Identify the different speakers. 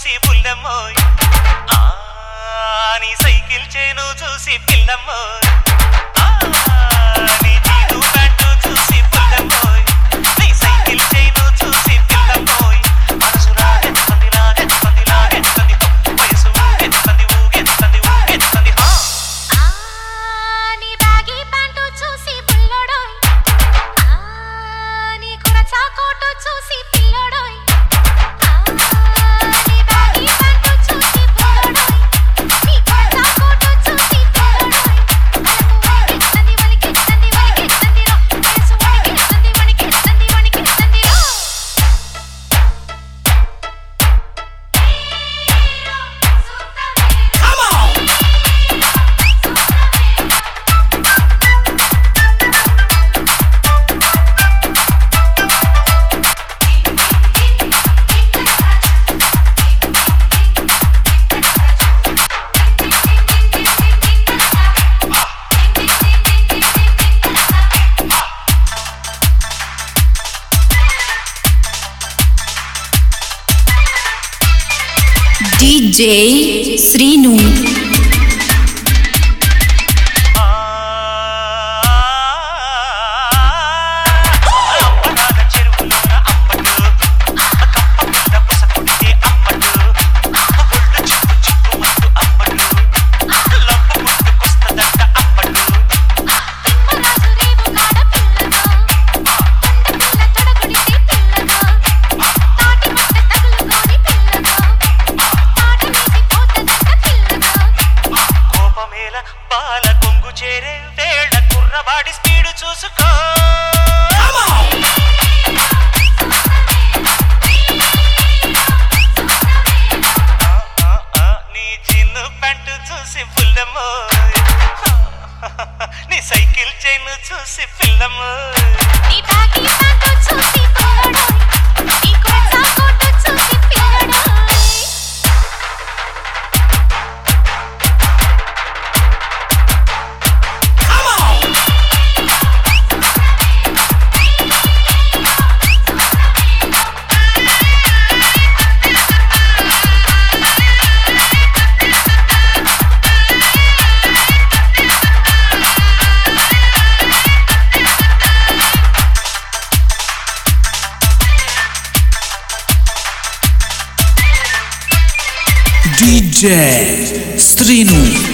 Speaker 1: చూసి బుల్లెమ్మోయ్ ఆ, నీ సైకిల్ చేను చూసి పిల్లమ్మోయ్ ఆ, నీ జీను ప్యాంటు చూసి బుల్లెమ్మోయ్ నీ సైకిల్ చేను చూసి పిల్లమ్మోయ్ మనసు లాగెత్తంది లాగెత్తంది లాగెత్తంది వయసు ఊగెత్తంది ఊగెత్తంది ఊగెత్తంది హా
Speaker 2: ఆ నీ బ్యాగీ ప్యాంటు చూసి బుల్లోడోయ్ ఆ నీ కురచా కోటు చూసి పిల్లోడోయ్ ఆ నీ బ్యాగీ ప్యాంటు చూసి బుల్లోడోయ్ నీ కురచా కోటు చూసి పిల్లోడోయ్ వలపు వణికిస్తుంది వణికిస్తుంది వణికిస్తుంది రో వయసు వణికిస్తుంది వణికిస్తుంది వణికిస్తుంది రో
Speaker 3: DJ Srinu.
Speaker 1: అప్పడాల చెరువులోన అమ్మడు కప్ప కింద పుస కొడితే అమ్మడు ఒళ్ళు చిక్కు చిక్కు మత్తు అమ్మడు లబ్బు ముట్టుకొస్తదంట అమ్మడు
Speaker 2: తిమ్మరాజు రేవు కాడ పిల్లగా కొండ పిల్ల తొడగొడితే పిల్లగా తాటి మట్ట తగులుకొని పిల్లగా తాట వేసి పోతదంట పిల్లగా
Speaker 1: కోపమేల బాల కొంగు చేరే వేళ కుర్రవాడి స్పీడు చూసుకో ఆ, ఆ, నీ చిన్ను ప్యాంటు చూసి పుల్లమ్మో నీ సైకిల్ చైన్ చూసి పిల్లమ్మో
Speaker 2: నీ బ్యాగీ ప్యాంటు చూసి పిల్లడోయ్ నీ కురచా కోటు చూసి పిల్లడోయ్
Speaker 4: DJ Srinu.